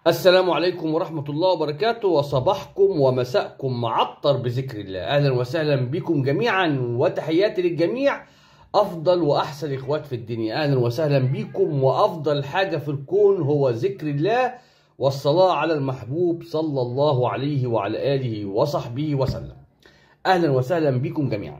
السلام عليكم ورحمة الله وبركاته وصباحكم ومساءكم معطر بذكر الله أهلا وسهلا بكم جميعا وتحياتي للجميع أفضل وأحسن إخوات في الدنيا أهلا وسهلا بكم وأفضل حاجة في الكون هو ذكر الله والصلاة على المحبوب صلى الله عليه وعلى آله وصحبه وسلم أهلا وسهلا بكم جميعا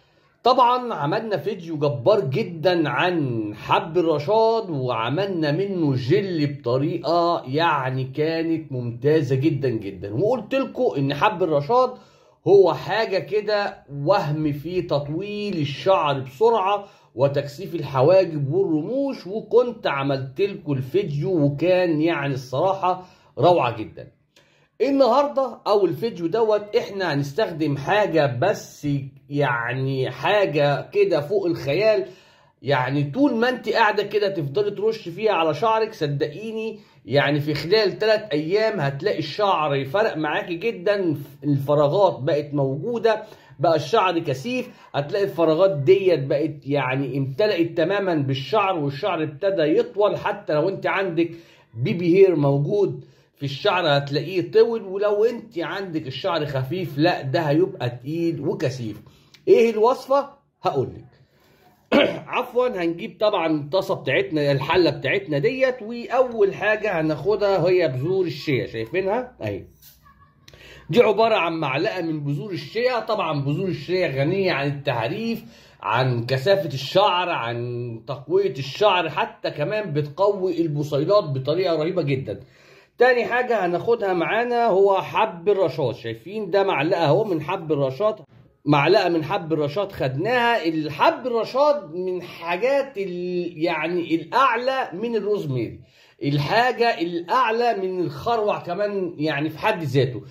طبعا عملنا فيديو جبار جدا عن حب الرشاد وعملنا منه جل بطريقه يعني كانت ممتازه جدا جدا وقلت لكم ان حب الرشاد هو حاجه كده وهم في تطويل الشعر بسرعه وتكثيف الحواجب والرموش وكنت عملت لكم الفيديو وكان يعني الصراحه روعه جدا النهارده او الفيديو دوت احنا هنستخدم حاجه بس يعني حاجه كده فوق الخيال يعني طول ما انت قاعده كده تفضلي ترش فيها على شعرك صدقيني يعني في خلال 3 ايام هتلاقي الشعر فرق معاكي جدا الفراغات بقت موجوده بقى الشعر كثيف هتلاقي الفراغات ديت بقت يعني امتلأت تماما بالشعر والشعر ابتدى يطول حتى لو انت عندك بيبي هير موجود في الشعر هتلاقيه طول ولو انت عندك الشعر خفيف لا ده هيبقى تقيل وكثيف ايه الوصفه هقول لك عفوا هنجيب طبعا الطاسه بتاعتنا الحله بتاعتنا ديت واول حاجه هناخدها هي بذور الشيا شايفينها اهي دي عباره عن معلقه من بذور الشيا طبعا بذور الشيا غنيه عن التعريف عن كثافة الشعر عن تقوية الشعر حتى كمان بتقوي البصيلات بطريقة رهيبة جدا تاني حاجة هناخدها معانا هو حب الرشاد شايفين ده معلقة اهو من حب الرشاد معلقة من حب الرشاد خدناها الحب الرشاد من حاجات يعني الأعلى من الروزميري الحاجة الأعلى من الخروع كمان يعني في حد ذاته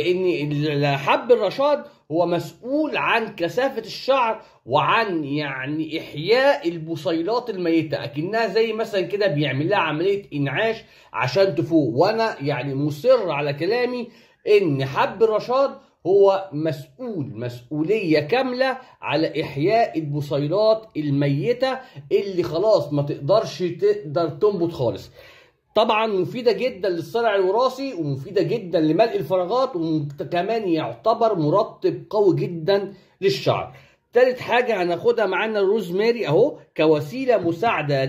لأن حب الرشاد هو مسؤول عن كثافة الشعر وعن يعني إحياء البصيلات الميتة أكنها زي مثلا كده بيعمل لها عملية إنعاش عشان تفوق وأنا يعني مصر على كلامي إن حب الرشاد هو مسؤول مسؤولية كاملة على إحياء البصيلات الميتة اللي خلاص ما تقدرش تقدر تنبت خالص طبعا مفيدة جدا للصلع الوراثي ومفيدة جدا لملء الفراغات وكمان يعتبر مرطب قوي جدا للشعر تالت حاجة هناخدها معانا الروزماري اهو كوسيلة مساعدة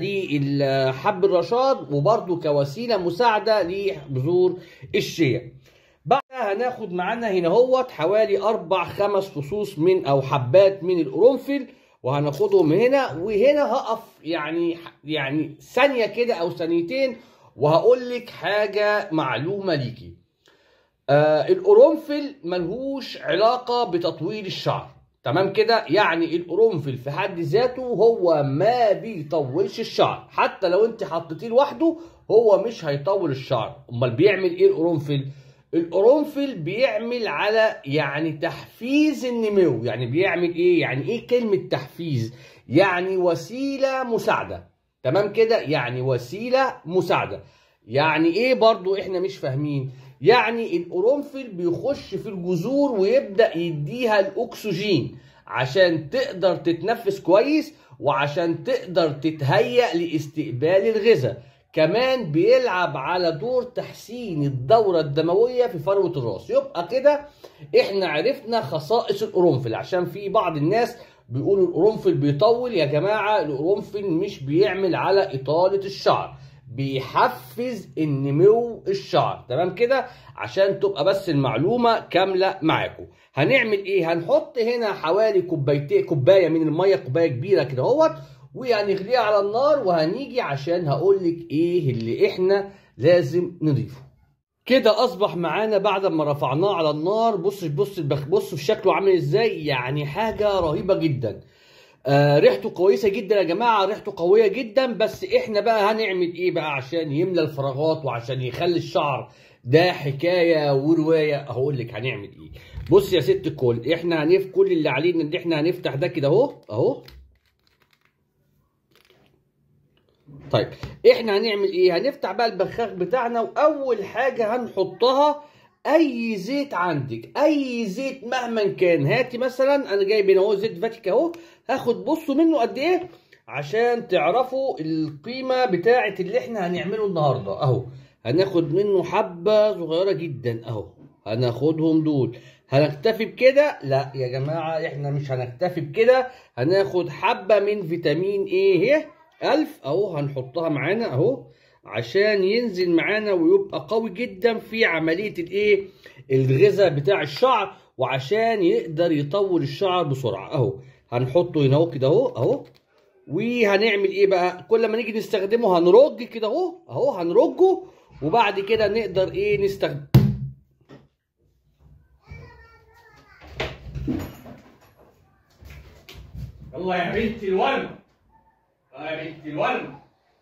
لحب الرشاد وبرده كوسيلة مساعدة لبذور الشيا بعدها هناخد معانا هنا هوت حوالي اربع خمس فصوص من او حبات من القرنفل وهناخدهم هنا وهنا هقف يعني يعني ثانيه كده او ثانيتين وهقول لك حاجه معلومه ليكي آه القرنفل ملهوش علاقه بتطويل الشعر تمام كده يعني القرنفل في حد ذاته هو ما بيطولش الشعر حتى لو انت حطيتيه لوحده هو مش هيطول الشعر امال بيعمل ايه القرنفل القرنفل بيعمل على يعني تحفيز النمو يعني بيعمل ايه يعني ايه كلمة تحفيز يعني وسيلة مساعدة تمام كده يعني وسيلة مساعدة يعني ايه برضو احنا مش فاهمين يعني القرنفل بيخش في الجذور ويبدأ يديها الاكسجين عشان تقدر تتنفس كويس وعشان تقدر تتهيأ لاستقبال الغذاء كمان بيلعب على دور تحسين الدورة الدموية في فروة الراس يبقى كده احنا عرفنا خصائص القرنفل عشان في بعض الناس بيقولوا القرنفل بيطول يا جماعة القرنفل مش بيعمل على إطالة الشعر بيحفز النمو الشعر تمام كده عشان تبقى بس المعلومة كاملة معاكم هنعمل ايه هنحط هنا حوالي كوبايتين كوباية من المية كوباية كبيرة كده اهوت وهنغليها على النار وهنيجي عشان هقولك ايه اللي احنا لازم نضيفه كده اصبح معانا بعد ما رفعناه على النار بص بص بص في شكله عامل ازاي يعني حاجه رهيبه جدا آه ريحته كويسه جدا يا جماعه ريحته قويه جدا بس احنا بقى هنعمل ايه بقى عشان يملى الفراغات وعشان يخلي الشعر ده حكايه وروايه هقول لك هنعمل ايه بص يا ست الكل احنا هنف كل اللي علينا ان احنا هنفتح ده كده اهو اهو طيب احنا هنعمل ايه هنفتح بقى البخاخ بتاعنا واول حاجه هنحطها اي زيت عندك اي زيت مهما كان هاتي مثلا انا جايب هنا اهو زيت فاتيكا اهو هاخد بصوا منه قد ايه عشان تعرفوا القيمه بتاعه اللي احنا هنعمله النهارده اهو هناخد منه حبة صغيرة جدا اهو هناخدهم دول هنكتفي بكده لا يا جماعة احنا مش هنكتفي بكده هناخد حبة من فيتامين ايه هي الف اهو هنحطها معانا اهو عشان ينزل معانا ويبقى قوي جدا في عملية الايه الغذاء بتاع الشعر وعشان يقدر يطول الشعر بسرعة اهو هنحطه هنا اهو كده اهو اهو وهنعمل ايه بقى كل ما نيجي نستخدمه هنرج كده اهو اهو هنرجه وبعد كده نقدر ايه نستخدم يلا يا بنت الورمة يا بنت الورمة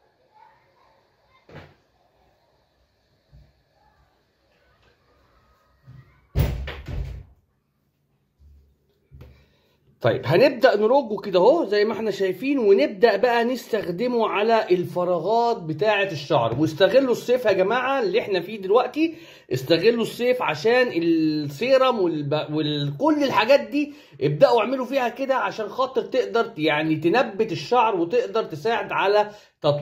طيب هنبدأ نرجه كده اهو زي ما احنا شايفين ونبدأ بقى نستخدمه على الفراغات بتاعة الشعر واستغلوا الصيف يا جماعة اللي احنا فيه دلوقتي استغلوا الصيف عشان السيرم والب... وكل الحاجات دي ابدأوا اعملوا فيها كده عشان خاطر تقدر يعني تنبت الشعر وتقدر تساعد على